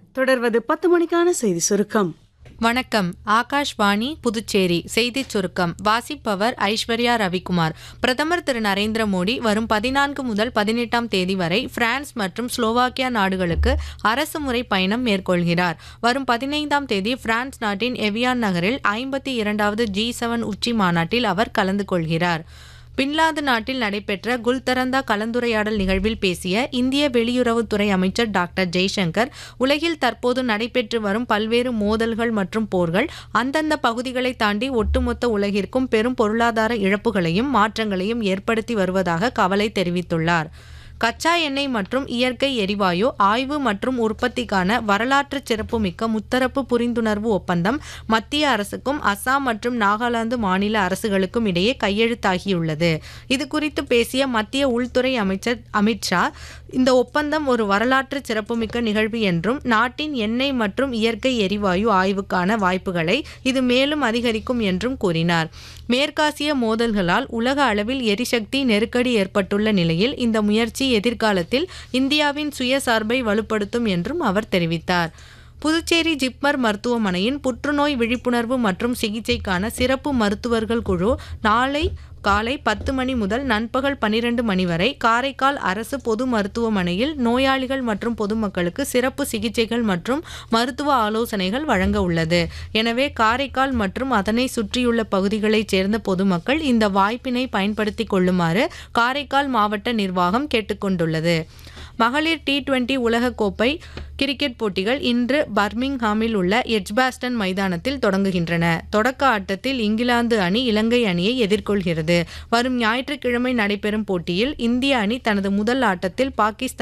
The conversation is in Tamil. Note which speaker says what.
Speaker 1: தொடர்வது பத்து மணிக்கான செய்தி சுருக்கம்
Speaker 2: வணக்கம் ஆகாஷ்வாணி புதுச்சேரி செய்திச் சுருக்கம் வாசிப்பவர் ஐஸ்வர்யா ரவிக்குமார் பிரதமர் திரு நரேந்திர மோடி வரும் பதினான்கு முதல் பதினெட்டாம் தேதி வரை பிரான்ஸ் மற்றும் ஸ்லோவாக்கியா நாடுகளுக்கு அரசுமுறை பயணம் மேற்கொள்கிறார் வரும் பதினைந்தாம் தேதி பிரான்ஸ் நாட்டின் எவியான் நகரில் ஐம்பத்தி இரண்டாவது ஜி செவன் உச்சி மாநாட்டில் அவர் கலந்து கொள்கிறார் பின்லாந்து நாட்டில் நடைபெற்ற குல்தரந்தா கலந்துரையாடல் நிகழ்வில் பேசிய இந்திய வெளியுறவுத்துறை அமைச்சர் டாக்டர் ஜெய்சங்கர் உலகில் தற்போது நடைபெற்று வரும் பல்வேறு மோதல்கள் மற்றும் போர்கள் அந்தந்த பகுதிகளை தாண்டி ஒட்டுமொத்த உலகிற்கும் பெரும் பொருளாதார இழப்புகளையும் மாற்றங்களையும் ஏற்படுத்தி வருவதாக கவலை தெரிவித்துள்ளார் கச்சா எண்ணெய் மற்றும் இயற்கை எரிவாயு ஆய்வு மற்றும் உற்பத்திக்கான வரலாற்று சிறப்புமிக்க முத்தரப்பு புரிந்துணர்வு ஒப்பந்தம் மத்திய அரசுக்கும் அசாம் மற்றும் நாகாலாந்து மாநில அரசுகளுக்கும் இடையே கையெழுத்தாகியுள்ளது இது குறித்து பேசிய மத்திய உள்துறை அமைச்சர் அமித்ஷா இந்த ஒப்பந்தம் ஒரு வரலாற்று சிறப்புமிக்க நிகழ்வு என்றும் நாட்டின் எண்ணெய் மற்றும் இயற்கை எரிவாயு ஆய்வுக்கான வாய்ப்புகளை இது மேலும் அதிகரிக்கும் என்றும் கூறினார் மேற்காசிய மோதல்களால் உலக அளவில் எரிசக்தி நெருக்கடி ஏற்பட்டுள்ள நிலையில் இந்த முயற்சி எதிர்காலத்தில் இந்தியாவின் சுயசார்பை வலுப்படுத்தும் என்றும் அவர் தெரிவித்தார் புதுச்சேரி ஜிப்மர் மருத்துவமனையின் புற்றுநோய் விழிப்புணர்வு மற்றும் சிகிச்சைக்கான சிறப்பு மருத்துவர்கள் குழு நாளை காலை பத்து மணி முதல் நண்பகல் பனிரெண்டு மணி வரை காரைக்கால் அரசு பொது மருத்துவமனையில் நோயாளிகள் மற்றும் பொதுமக்களுக்கு சிறப்பு சிகிச்சைகள் மற்றும் மருத்துவ ஆலோசனைகள் வழங்க உள்ளது எனவே காரைக்கால் மற்றும் அதனை சுற்றியுள்ள பகுதிகளைச் சேர்ந்த பொதுமக்கள் இந்த வாய்ப்பினை பயன்படுத்திக் கொள்ளுமாறு காரைக்கால் மாவட்ட நிர்வாகம் கேட்டுக்கொண்டுள்ளது மகளிர் டி டுவெண்டி உலகக்கோப்பை கிரிக்கெட் போட்டிகள் இன்று பர்மிங்ஹாமில் உள்ள எட்ஜ்பாஸ்டன் மைதானத்தில் தொடங்குகின்றன தொடக்க ஆட்டத்தில் இங்கிலாந்து அணி இலங்கை அணியை எதிர்கொள்கிறது வரும் ஞாயிற்றுக்கிழமை நடைபெறும் போட்டியில் இந்திய அணி தனது முதல் ஆட்டத்தில் பாகிஸ்தான்